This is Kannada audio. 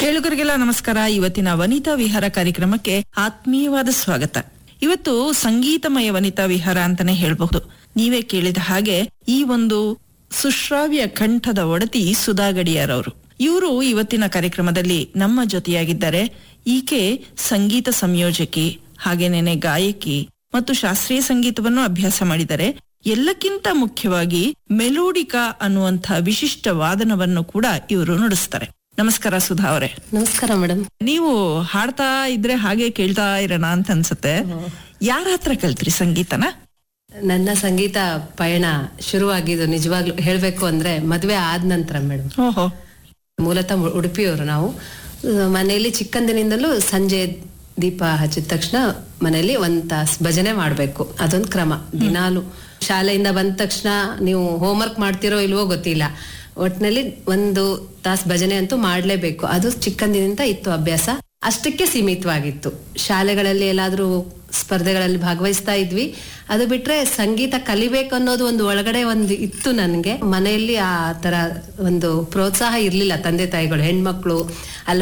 ಕೇಳುಗರಿಗೆಲ್ಲ ನಮಸ್ಕಾರ ಇವತ್ತಿನ ವನಿತಾ ವಿಹಾರ ಕಾರ್ಯಕ್ರಮಕ್ಕೆ ಆತ್ಮೀಯವಾದ ಸ್ವಾಗತ ಇವತ್ತು ಸಂಗೀತಮಯ ವನಿತಾ ವಿಹಾರ ಅಂತಾನೆ ಹೇಳ್ಬಹುದು ನೀವೇ ಕೇಳಿದ ಹಾಗೆ ಈ ಒಂದು ಸುಶ್ರಾವ್ಯ ಕಂಠದ ಒಡತಿ ಸುಧಾ ಗಡಿಯಾರ್ ಅವರು ಇವರು ಇವತ್ತಿನ ಕಾರ್ಯಕ್ರಮದಲ್ಲಿ ನಮ್ಮ ಜೊತೆಯಾಗಿದ್ದಾರೆ ಈಕೆ ಸಂಗೀತ ಸಂಯೋಜಕಿ ಹಾಗೇನೇನೆ ಗಾಯಕಿ ಮತ್ತು ಶಾಸ್ತ್ರೀಯ ಸಂಗೀತವನ್ನು ಅಭ್ಯಾಸ ಮಾಡಿದ್ದಾರೆ ಎಲ್ಲಕ್ಕಿಂತ ಮುಖ್ಯವಾಗಿ ಮೆಲೋಡಿಕಾ ಅನ್ನುವಂಥ ವಿಶಿಷ್ಟ ವಾದನವನ್ನು ಕೂಡ ಇವರು ನುಡಿಸ್ತಾರೆ ನಮಸ್ಕಾರ ಸುಧಾ ಅವರೇ ನಮಸ್ಕಾರ ಮೇಡಮ್ ನೀವು ಹಾಡ್ತಾ ಇದ್ರೆ ಹಾಗೆ ಕೇಳ್ತಾ ಇರೋಣ ಅಂತ ಅನ್ಸುತ್ತೆ ಯಾರ ಹತ್ರ ಕಲ್ತ್ರಿ ಸಂಗೀತನ ನನ್ನ ಸಂಗೀತ ಪಯಣ ಶುರುವಾಗಿದ್ದು ನಿಜವಾಗ್ಲೂ ಹೇಳ್ಬೇಕು ಅಂದ್ರೆ ಮದುವೆ ಆದ ನಂತರ ಮೇಡಮ್ ಓಹೋ ಮೂಲತಃ ಉಡುಪಿಯವರು ನಾವು ಅಹ್, ಮನೆಯಲ್ಲಿ ಚಿಕ್ಕಂದಿನಿಂದಲೂ ಸಂಜೆ ದೀಪ ಹಚ್ಚಿದ ತಕ್ಷಣ ಮನೆಯಲ್ಲಿ ಒಂದ್ ತಾಸ್ ಭಜನೆ ಮಾಡ್ಬೇಕು ಅದೊಂದು ಕ್ರಮ ದಿನಾಲು ಶಾಲೆಯಿಂದ ಬಂದ ತಕ್ಷಣ ನೀವು ಹೋಮ್ವರ್ಕ್ ಮಾಡ್ತಿರೋ ಇಲ್ವೋ ಗೊತ್ತಿಲ್ಲ ಒಟ್ನಲ್ಲಿ ಒಂದು ತಾಸ್ ಭಜನೆ ಅಂತೂ ಮಾಡ್ಲೇಬೇಕು ಅದು ಚಿಕ್ಕಂದಿನಿಂದ ಇತ್ತು ಅಭ್ಯಾಸ ಅಷ್ಟಕ್ಕೆ ಸೀಮಿತವಾಗಿತ್ತು ಶಾಲೆಗಳಲ್ಲಿ ಎಲ್ಲಾದ್ರೂ ಸ್ಪರ್ಧೆಗಳಲ್ಲಿ ಭಾಗವಹಿಸ್ತಾ ಇದ್ವಿ ಅದು ಬಿಟ್ರೆ ಸಂಗೀತ ಕಲಿಬೇಕು ಅನ್ನೋದು ಒಂದು ಒಳಗಡೆ ಒಂದು ಇತ್ತು ನನಗೆ ಮನೆಯಲ್ಲಿ ಆ ತರ ಒಂದು ಪ್ರೋತ್ಸಾಹ ಇರ್ಲಿಲ್ಲ ತಂದೆ ತಾಯಿಗಳು ಹೆಣ್ಮಕ್ಳು ಅಲ್ಲಿ